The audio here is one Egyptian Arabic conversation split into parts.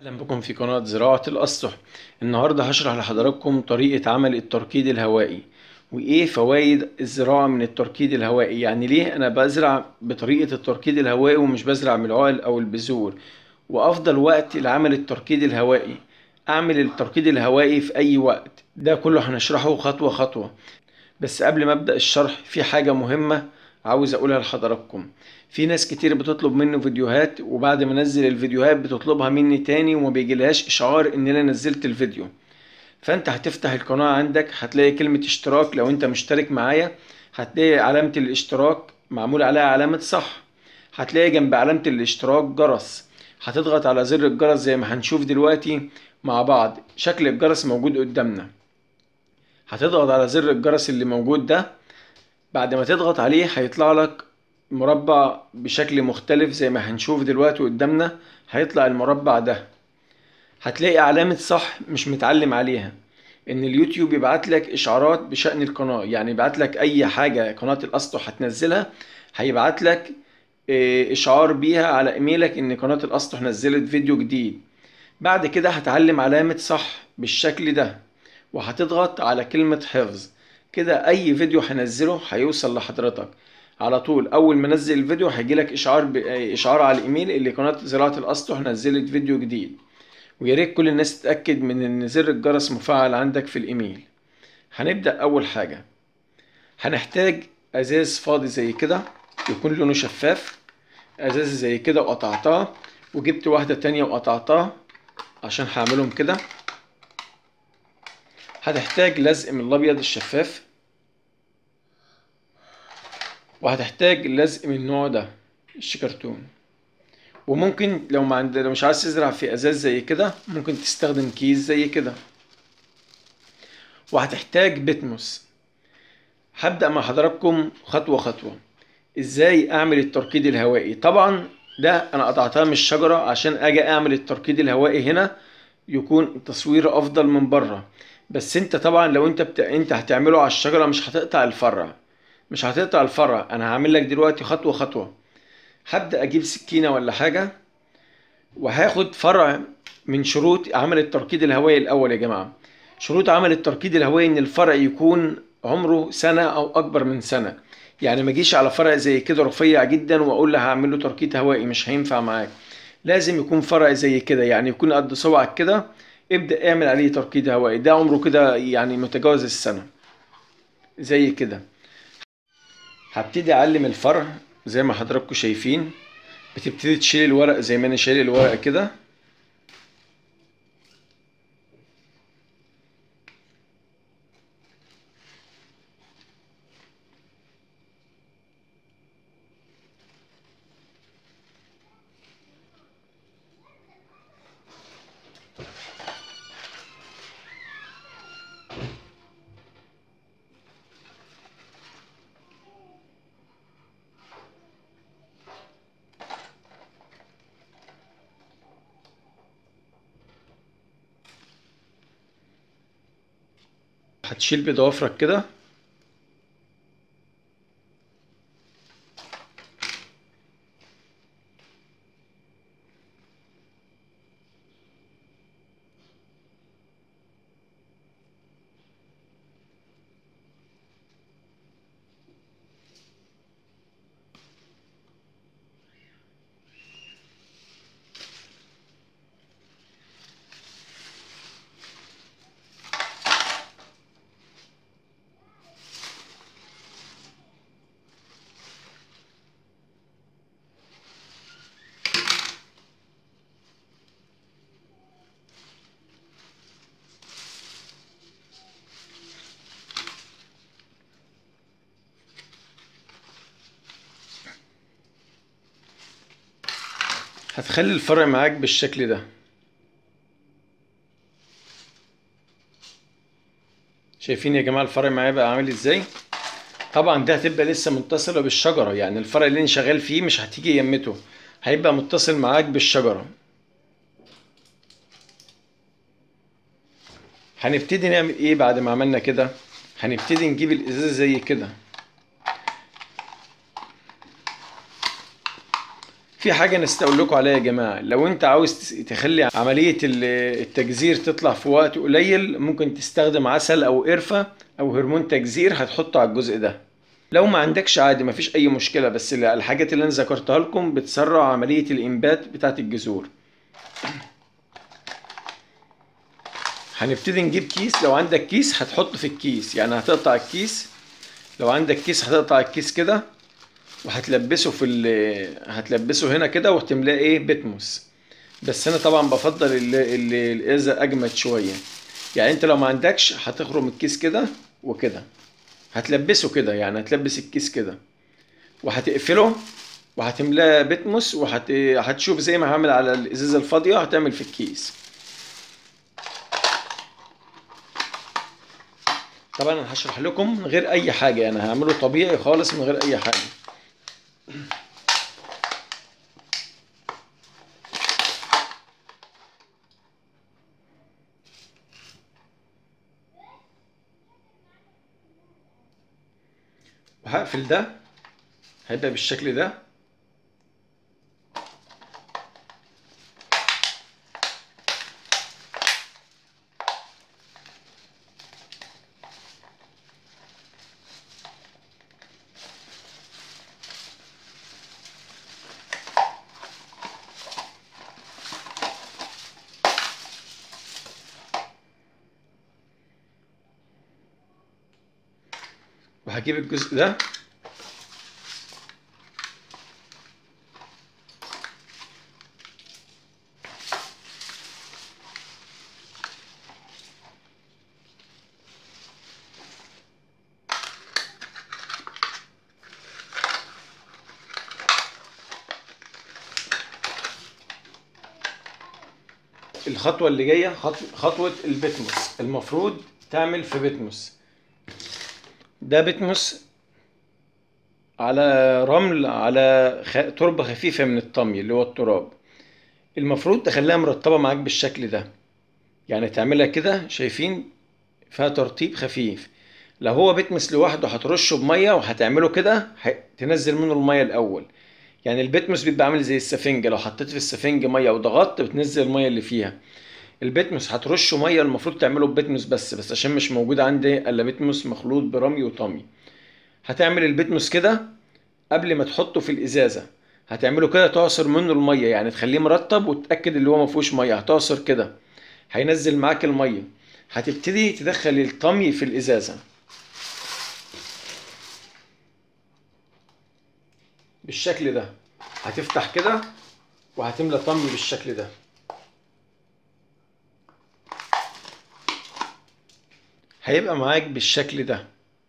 أهلا بكم في قناة زراعة الأسطح النهاردة هشرح لحضراتكم طريقة عمل التركيد الهوائي وإيه فوائد الزراعة من التركيد الهوائي يعني ليه أنا بزرع بطريقة التركيد الهوائي ومش بزرع من العقل أو البذور وأفضل وقت لعمل التركيد الهوائي أعمل التركيد الهوائي في أي وقت ده كله هنشرحه خطوة خطوة بس قبل ما أبدأ الشرح في حاجة مهمة عاوز أقولها لحضراتكم في ناس كتير بتطلب منه فيديوهات وبعد ما انزل الفيديوهات بتطلبها مني تاني وما بيجيلهاش اشعار ان انا نزلت الفيديو فانت هتفتح القناة عندك هتلاقي كلمة اشتراك لو انت مشترك معايا هتلاقي علامة الاشتراك معمول عليها علامة صح هتلاقي جنب علامة الاشتراك جرس هتضغط على زر الجرس زي ما هنشوف دلوقتي مع بعض شكل الجرس موجود قدامنا هتضغط على زر الجرس اللي موجود ده بعد ما تضغط عليه هيطلع لك مربع بشكل مختلف زي ما هنشوف دلوقتي قدامنا هيطلع المربع ده هتلاقي علامة صح مش متعلم عليها ان اليوتيوب يبعت لك اشعارات بشأن القناة يعني يبعت لك اي حاجة قناة الاسطح هتنزلها هيبعت لك اشعار بيها على ايميلك ان قناة الاسطح نزلت فيديو جديد بعد كده هتعلم علامة صح بالشكل ده وهتضغط على كلمة حفظ كده اي فيديو هنزله هيوصل لحضرتك على طول اول ما انزل الفيديو هيجيلك اشعار ب... اشعار على الايميل اللي قناه زراعه الاسطح نزلت فيديو جديد ويا ريت كل الناس تتاكد من ان زر الجرس مفعل عندك في الايميل هنبدا اول حاجه هنحتاج ازاز فاضي زي كده يكون لونه شفاف ازاز زي كده وقطعتها وجبت واحده تانية وقطعتها عشان هعملهم كده هتحتاج لزق من الابيض الشفاف وهتحتاج لزق من النوع ده الشكرتون وممكن لو ما عند... لو مش عايز تزرع في ازاز زي كده ممكن تستخدم كيس زي كده وهتحتاج بتموس هبدأ مع حضراتكم خطوة خطوة ازاي اعمل التركيد الهوائي طبعا ده انا قطعتها من الشجرة عشان اجي اعمل التركيد الهوائي هنا يكون التصوير افضل من بره بس انت طبعا لو انت بت... انت هتعمله على الشجرة مش هتقطع الفرع مش هتقطع الفرع انا هعمل لك دلوقتي خطوه خطوه هبدا اجيب سكينه ولا حاجه وهاخد فرع من شروط عمل التركيد الهوائي الاول يا جماعه شروط عمل التركيد الهوائي ان الفرع يكون عمره سنه او اكبر من سنه يعني ما اجيش على فرع زي كده رفيع جدا واقول له هعمل له تركيد هوائي مش هينفع معاك لازم يكون فرع زي كده يعني يكون قد صبعك كده ابدا اعمل عليه تركيد هوائي ده عمره كده يعني متجاوز السنه زي كده هبتدي اعلم الفرع زي ما حضراتكم شايفين بتبتدي تشيل الورق زي ما انا شايل الورق كده هتشيل بضوافرك كده هتخلي الفرع معاك بالشكل ده شايفين يا جماعة الفرع معايا بقى عامل ازاي طبعا ده هتبقى لسه متصلة بالشجرة يعني الفرع اللي انا شغال فيه مش هتيجي يمته هيبقى متصل معاك بالشجرة هنبتدي نعمل ايه بعد ما عملنا كده هنبتدي نجيب الازازة زي كده في حاجة نسيت أقول لكم عليها يا جماعة لو أنت عاوز تس- تخلي عملية ال- التجزير تطلع في وقت قليل ممكن تستخدم عسل أو قرفة أو هرمون تجزير هتحطه على الجزء ده لو ما عندكش عادي مفيش أي مشكلة بس ال- الحاجات اللي أنا ذكرتها لكم بتسرع عملية الإنبات بتاعة الجذور هنبتدي نجيب كيس لو عندك كيس هتحط في الكيس يعني هتقطع الكيس لو عندك كيس هتقطع الكيس كده وهتلبسه في ال هتلبسه هنا كده وهتملاه ايه بتموس بس انا طبعا بفضل ال- ال- الازا اجمد شويه يعني انت لو ما عندكش هتخرم الكيس كده وكده هتلبسه كده يعني هتلبس الكيس كده وهتقفله وهتملاه بتموس وهت هتشوف زي ما هعمل على الازازه الفاضيه هتعمل في الكيس طبعا انا هشرح لكم من غير اي حاجه يعني هعمله طبيعي خالص من غير اي حاجه وهقفل ده هيبقى بالشكل ده وهجيب الجزء ده الخطوة اللي جاية خط- خطوة البتموس المفروض تعمل في بتموس ده بتموس على رمل على خ... تربة خفيفة من الطمي اللي هو التراب المفروض تخليها مرتبة معاك بالشكل ده يعني تعملها كده شايفين فيها ترطيب خفيف لو هو بتمس لوحده هترشه بمية وهتعمله كده ه- تنزل منه المية الأول يعني البتموس بيبقى عامل زي السفنجة لو حطيت في السفنجة مية وضغطت بتنزل المية اللي فيها البتموس هترشه مية المفروض تعمله ببتموس بس بس عشان مش موجود عندي الا بتموس مخلوط برمي وطمي هتعمل البتموس كده قبل ما تحطه في الازازة هتعمله كده تعصر منه المية يعني تخليه مرطب وتتأكد اللي هو ما فيهوش مية هتعصر كده هينزل معاك المية هتبتدي تدخل الطمي في الازازة بالشكل ده هتفتح كده وهتملى طمي بالشكل ده هيبقى معاك بالشكل ده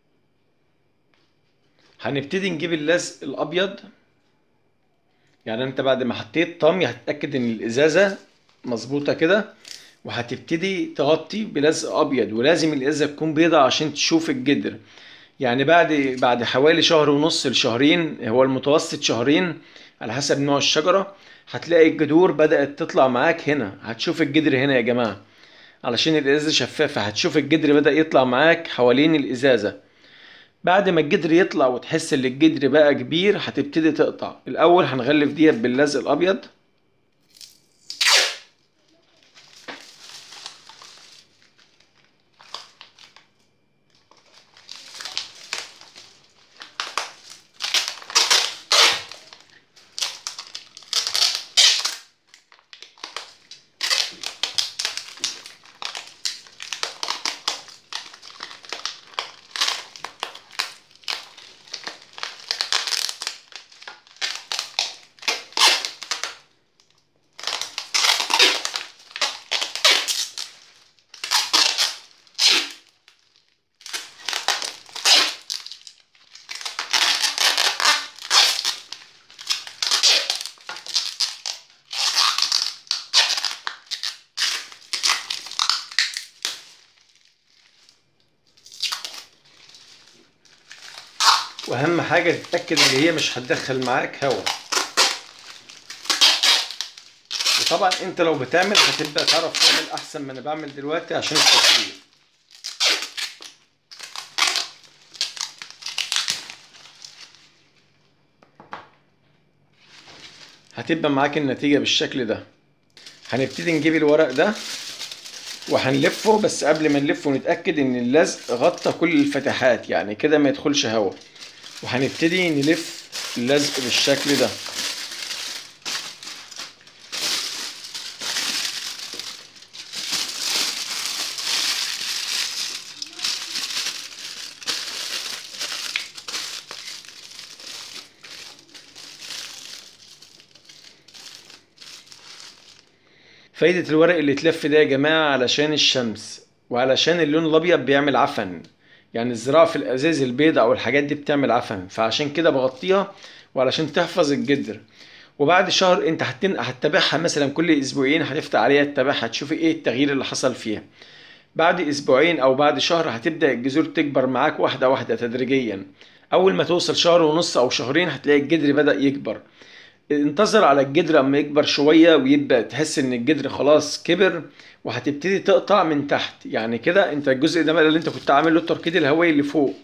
هنبتدي نجيب اللزق الابيض يعني انت بعد ما حطيت طمي هتتاكد ان الازازه مظبوطه كده وهتبتدي تغطي بلزق ابيض ولازم الازازه تكون بيضة عشان تشوف الجدر يعني بعد بعد حوالي شهر ونص لشهرين هو المتوسط شهرين على حسب نوع الشجره هتلاقي الجذور بدات تطلع معاك هنا هتشوف الجدر هنا يا جماعه علشان الازازه شفافه هتشوف الجدر بدا يطلع معاك حوالين الازازه بعد ما الجدر يطلع وتحس ان الجدر بقى كبير هتبتدي تقطع الاول هنغلف ديت باللزق الابيض واهم حاجه تتاكد ان هي مش هتدخل معاك هواء وطبعا انت لو بتعمل هتبدا تعرف تعمل احسن ما انا بعمل دلوقتي عشان التصوير هتبقى معاك النتيجة بالشكل ده هنبتدي نجيب الورق ده وهنلفه بس قبل ما نلفه نتأكد ان اللزق غطى كل الفتحات يعني كده ما يدخلش هوا وهنبتدي نلف اللزق بالشكل ده فايدة الورق اللي اتلف ده يا جماعة علشان الشمس وعلشان اللون الأبيض بيعمل عفن يعني الزراعة في الأزاز البيضة أو الحاجات دي بتعمل عفن فعشان كده بغطيها وعلشان تحفظ الجدر وبعد شهر انت هتن... هتتابعها مثلا كل اسبوعين هتفتح عليها تتابعها تشوفي ايه التغيير اللي حصل فيها بعد اسبوعين او بعد شهر هتبدأ الجذور تكبر معاك واحدة واحدة تدريجيا اول ما توصل شهر ونص او شهرين هتلاقي الجدر بدأ يكبر انتظر على الجدر اما يكبر شوية ويبقى تحس ان الجدر خلاص كبر وهتبتدي تقطع من تحت يعني كده انت الجزء ده بقى اللي انت كنت عامل له التركيد الهوائي اللي فوق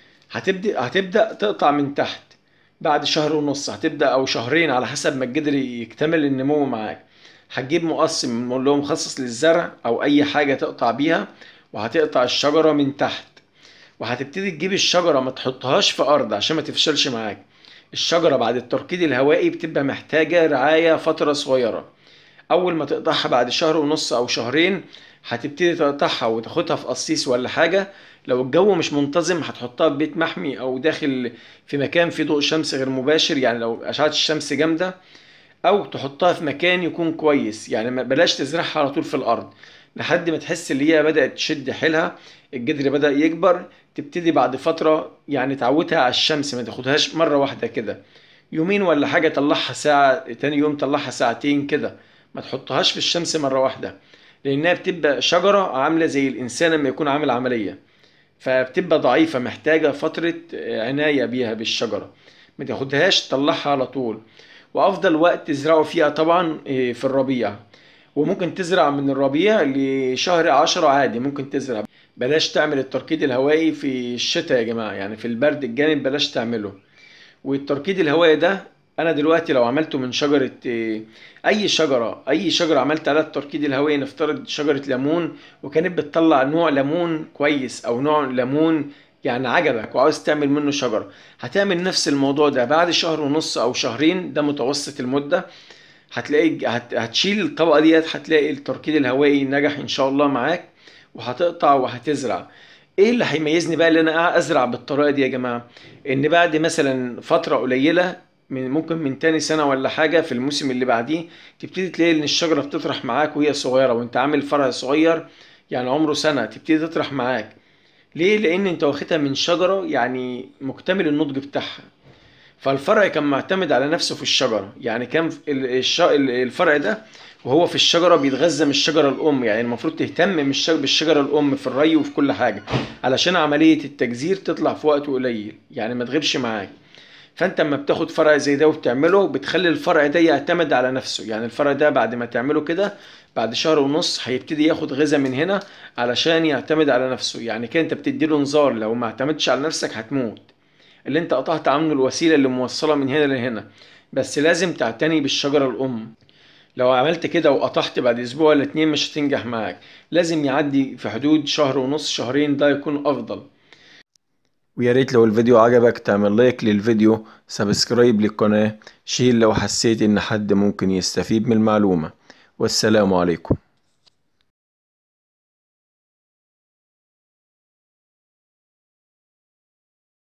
هتبدأ هتبدأ تقطع من تحت بعد شهر ونص هتبدأ او شهرين على حسب ما الجدر يكتمل النمو معاك هتجيب مقص اللي هو مخصص للزرع او اي حاجة تقطع بيها وهتقطع الشجرة من تحت وهتبتدي تجيب الشجرة ما تحطهاش في ارض عشان ما تفشلش معاك الشجرة بعد التركيد الهوائي بتبقى محتاجة رعاية فترة صغيرة أول ما تقطعها بعد شهر ونص أو شهرين هتبتدي تقطعها وتاخدها في قصيص ولا حاجة لو الجو مش منتظم هتحطها في بيت محمي أو داخل في مكان فيه ضوء شمس غير مباشر يعني لو أشعة الشمس جامدة أو تحطها في مكان يكون كويس يعني بلاش تزرعها على طول في الأرض لحد ما تحس اللي هي بدأت تشد حيلها الجدر بدأ يكبر تبتدي بعد فترة يعني تعودها على الشمس ما تاخدهاش مرة واحدة كده يومين ولا حاجة طلعها ساعة تاني يوم طلعها ساعتين كده ما تحطهاش في الشمس مرة واحدة لأنها بتبقى شجرة عاملة زي الإنسان لما يكون عامل عملية فبتبقى ضعيفة محتاجة فترة عناية بيها بالشجرة ما تاخدهاش تطلعها على طول وأفضل وقت تزرعه فيها طبعا في الربيع وممكن تزرع من الربيع لشهر عشرة عادي ممكن تزرع بلاش تعمل التركيد الهوائي في الشتاء يا جماعة يعني في البرد الجامد بلاش تعمله والتركيد الهوائي ده انا دلوقتي لو عملته من شجرة اي شجرة اي شجرة عملت عليها التركيد الهوائي نفترض شجرة ليمون وكانت بتطلع نوع ليمون كويس او نوع ليمون يعني عجبك وعاوز تعمل منه شجرة هتعمل نفس الموضوع ده بعد شهر ونص او شهرين ده متوسط المدة هتلاقي هت... هتشيل الطبقة ديت هتلاقي التركيد الهوائي نجح ان شاء الله معاك وهتقطع وهتزرع ايه اللي هيميزني بقى اللي انا ازرع بالطريقه دي يا جماعه ان بعد مثلا فتره قليله من ممكن من تاني سنه ولا حاجه في الموسم اللي بعديه تبتدي تلاقي ان الشجره بتطرح معاك وهي صغيره وانت عامل فرع صغير يعني عمره سنه تبتدي تطرح معاك ليه لان انت واخدها من شجره يعني مكتمل النضج بتاعها فالفرع كان معتمد على نفسه في الشجره يعني كان الفرع ده وهو في الشجرة بيتغذى من الشجرة الأم يعني المفروض تهتم بالشجرة الأم في الري وفي كل حاجة علشان عملية التجذير تطلع في وقت قليل يعني ما تغيبش معاك فانت اما بتاخد فرع زي ده وبتعمله بتخلي الفرع ده يعتمد على نفسه يعني الفرع ده بعد ما تعمله كده بعد شهر ونص هيبتدي ياخد غذاء من هنا علشان يعتمد على نفسه يعني كده انت بتديله انذار لو ما اعتمدتش على نفسك هتموت اللي انت قطعت عنه الوسيلة اللي موصلة من هنا لهنا بس لازم تعتني بالشجرة الأم لو عملت كده وقطعت بعد اسبوع ولا اتنين مش هتنجح معاك لازم يعدي في حدود شهر ونص شهرين ده يكون افضل ويا ريت لو الفيديو عجبك تعمل لايك للفيديو سبسكرايب للقناة شير لو حسيت ان حد ممكن يستفيد من المعلومة والسلام عليكم